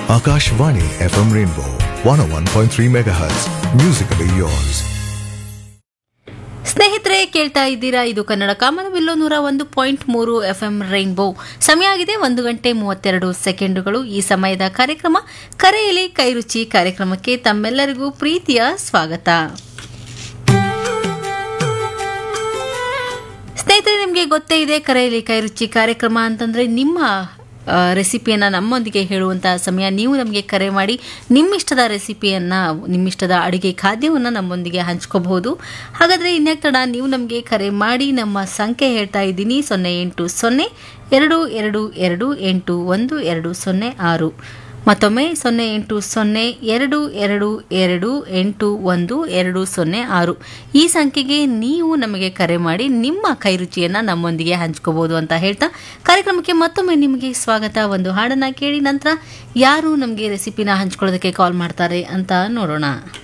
Akashvani FM Rainbow 101.3 MHz. Musically yours. ಸ್ನೇಹಿತರೆ ಕೇಳ್ತಾ ಇದ್ದೀರಾ ಇದು ಕನ್ನಡ ಕಾಮನಬಿಲ್ಲು ನೂರ ಒಂದು ಪಾಯಿಂಟ್ ಮೂರು ಎಫ್ ಎಂ ರೈನ್ಬೋ ಸಮಯ ಆಗಿದೆ ಒಂದು ಗಂಟೆ ಮೂವತ್ತೆರಡು ಸೆಕೆಂಡುಗಳು ಈ ಸಮಯದ ಕಾರ್ಯಕ್ರಮ ಕರೆಯಲ್ಲಿ ಕೈರುಚಿ ಕಾರ್ಯಕ್ರಮಕ್ಕೆ ತಮ್ಮೆಲ್ಲರಿಗೂ ಪ್ರೀತಿಯ ಸ್ವಾಗತ ಸ್ನೇಹಿತರೆ ನಿಮಗೆ ಗೊತ್ತೇ ಇದೆ ಕರೆಯಲ್ಲಿ ಕೈರುಚಿ ಕಾರ್ಯಕ್ರಮ ಅಂತಂದ್ರೆ ನಿಮ್ಮ ಆ, ರೆಸಿಪಿಯನ್ನ ನಮ್ಮೊಂದಿಗೆ ಹೇಳುವಂತಹ ಸಮಯ ನೀವು ನಮಗೆ ಕರೆ ಮಾಡಿ ನಿಮ್ಮಿಷ್ಟದ ರೆಸಿಪಿಯನ್ನ ನಿಮ್ಮಿಷ್ಟದ ಅಡುಗೆ ಖಾದ್ಯವನ್ನು ನಮ್ಮೊಂದಿಗೆ ಹಂಚ್ಕೋಬಹುದು ಹಾಗಾದ್ರೆ ಇನ್ಯಾಕ್ ತಡ ನೀವು ನಮಗೆ ಕರೆ ಮಾಡಿ ನಮ್ಮ ಸಂಖ್ಯೆ ಹೇಳ್ತಾ ಇದ್ದೀನಿ ಸೊನ್ನೆ ಎಂಟು ಸೊನ್ನೆ ಎರಡು ಎರಡು ಎರಡು ಎಂಟು ಒಂದು ಎರಡು ಸೊನ್ನೆ ಆರು ಮತ್ತೊಮ್ಮೆ ಸೊನ್ನೆ ಎಂಟು ಸೊನ್ನೆ ಎರಡು ಎರಡು ಎರಡು ಎಂಟು ಒಂದು ಎರಡು ಸೊನ್ನೆ ಆರು ಈ ಸಂಖ್ಯೆಗೆ ನೀವು ನಮಗೆ ಕರೆ ಮಾಡಿ ನಿಮ್ಮ ಕೈರುಚಿಯನ್ನು ನಮ್ಮೊಂದಿಗೆ ಹಂಚ್ಕೋಬಹುದು ಅಂತ ಹೇಳ್ತಾ ಕಾರ್ಯಕ್ರಮಕ್ಕೆ ಮತ್ತೊಮ್ಮೆ ನಿಮಗೆ ಸ್ವಾಗತ ಒಂದು ಹಾಡನ್ನ ಕೇಳಿ ನಂತರ ಯಾರು ನಮಗೆ ರೆಸಿಪಿನ ಹಂಚ್ಕೊಳ್ಳೋದಕ್ಕೆ ಕಾಲ್ ಮಾಡ್ತಾರೆ ಅಂತ ನೋಡೋಣ